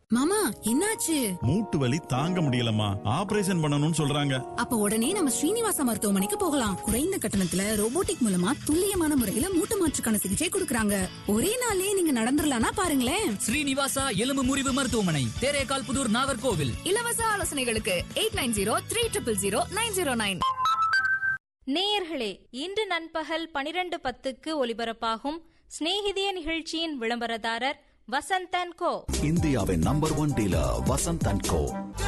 மாமா என்னாச்சு மூட்டு வலி தாங்க முடியலம்மா ஆபரேஷன் பண்ணணும்னு சொல்றாங்க அப்ப உடனே நம்ம ஸ்ரீனிவாசா மருத்துவமனைக்கு போகலாம் குறைந்த கட்டணத்துல ரோபோட்டிக் மூலமா துல்லியமான முறையில மூட்டு மாற்றுக்கான சிகிச்சை கொடுக்கறாங்க ஒரே நாள்லயே நீங்க நடந்துடலாம்னா பாருங்களேன் ஸ்ரீனிவாசா எலும்பு முறிவு மருத்துவமனை தேரேகால் புதூர் நாகர்கோவில் இலவச ஆலோசனைகளுக்கு eight nine zero three triple zero nine zero nine நேயர்களே இன்று நண்பகல் பனிரெண்டு பத்துக்கு ஒலிபரப்பாகும் சிநேகிதிய நிகழ்ச்சியின் விளம்பரதாரர் வசந்தன் கோ இந்தியாவின் number one dealer Vasanth and co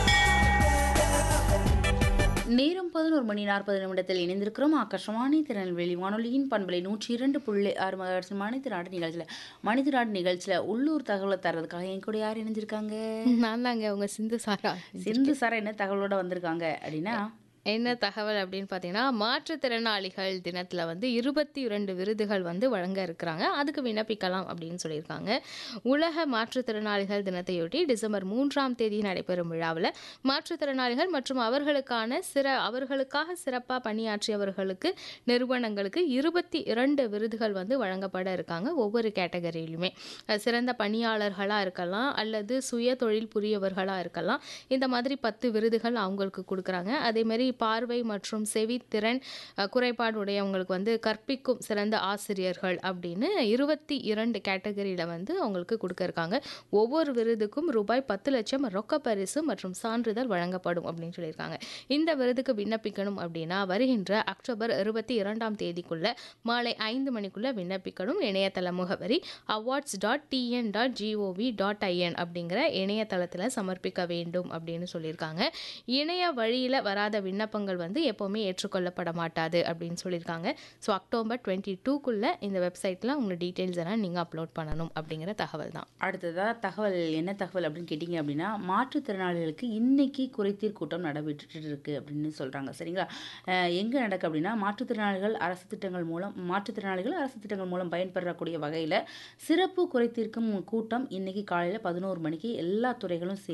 நேரம் பதினோரு மணி நாற்பது நிமிடத்தில் இணைந்திருக்கிறோம் ஆகாஷவாணி திருநெல்வேலி வானொலியின் பண்பலை நூற்றி இரண்டு புள்ளி ஆறு மகர்ஸ் மனித நாடு நிகழ்ச்சியில் மனித நாடு நிகழ்ச்சியில் உள்ளூர் தகவலை தர்றதுக்காக என் கூட யார் இணைஞ்சிருக்காங்க நான் தாங்க உங்க சிந்து சாரா சிந்து சாரா என்ன தகவலோட வந்திருக்காங்க அப்படின்னா என்ன தகவல் அப்படின்னு பார்த்தீங்கன்னா மாற்றுத்திறனாளிகள் தினத்தில் வந்து இருபத்தி இரண்டு விருதுகள் வந்து வழங்க இருக்கிறாங்க அதுக்கு விண்ணப்பிக்கலாம் அப்படின்னு சொல்லியிருக்காங்க உலக மாற்றுத்திறனாளிகள் தினத்தையொட்டி டிசம்பர் மூன்றாம் தேதி நடைபெறும் விழாவில் மாற்றுத்திறனாளிகள் மற்றும் அவர்களுக்கான சிற அவர்களுக்காக சிறப்பாக பணியாற்றியவர்களுக்கு நிறுவனங்களுக்கு இருபத்தி இரண்டு விருதுகள் வந்து வழங்கப்பட இருக்காங்க ஒவ்வொரு கேட்டகரியிலுமே அஹ் சிறந்த பணியாளர்களாக இருக்கலாம் அல்லது சுய தொழில் புரியவர்களாக இருக்கலாம் இந்த மாதிரி பத்து விருதுகள் அவங்களுக்கு கொடுக்குறாங்க அதே மாதிரி பார்வை மற்றும் செவித்திறன் அஹ், குறைபாடு உடையவங்களுக்கு வந்து கற்பிக்கும் சிறந்த ஆசிரியர்கள் அப்படின்னு இருபத்தி இரண்டு கேட்டகரியில் வந்து அவங்களுக்கு கொடுக்க இருக்காங்க ஒவ்வொரு விருதுக்கும் ரூபாய் பத்து லட்சம் ரொக்க பரிசு மற்றும் சான்றிதழ் வழங்கப்படும் அப்படின்னு சொல்லியிருக்காங்க இந்த விருதுக்கு விண்ணப்பிக்கணும் அப்படின்னா வருகின்ற அக்டோபர் இருபத்தி இரண்டாம் தேதிக்குள்ள மாலை ஐந்து மணிக்குள்ள விண்ணப்பிக்கணும் இணையதள முகவரி awards dot TN dot GOV dot IN அப்படிங்கிற இணையதளத்தில் சமர்ப்பிக்க வேண்டும் அப்படின்னு சொல்லியிருக்காங்க இணைய வழியில் வராத விண்ணப்பங்கள் வந்து எப்போவுமே ஏற்றுக்கொள்ளப்பட மாட்டாது அப்படின்னு சொல்லியிருக்காங்க ஸோ அக்டோபர் டுவெண்ட்டி டூக்குள்ளே இந்த வெப்சைட்டில் உங்கள் டீட்டெயில்ஸ் எல்லாம் நீங்கள் அப்லோட் பண்ணணும் அப்படிங்கிற தகவல் தான் அடுத்ததா தகவல் என்ன தகவல் அப்படின்னு கேட்டிங்க அப்படின்னா மாற்றுத்திறனாளிகளுக்கு இன்னைக்கு குறைதீர் கூட்டம் நடைபெற்றுட்டு இருக்கு அப்படின்னு சொல்கிறாங்க சரிங்களா எங்கே நடக்கு அப்படின்னா மாற்றுத்திறனாளிகள் அரசு திட்டங்கள் மூலம் மாற்றுத்திறனாளிகள் அரசு திட்டங்கள் மூலம் பயன்பெறக்கூடிய வகையில் சிறப்பு குறைதீர்க்கும் கூட்டம் இன்னைக்கு காலையில் பதினோரு மணிக்கு எல்லா துறைகளும்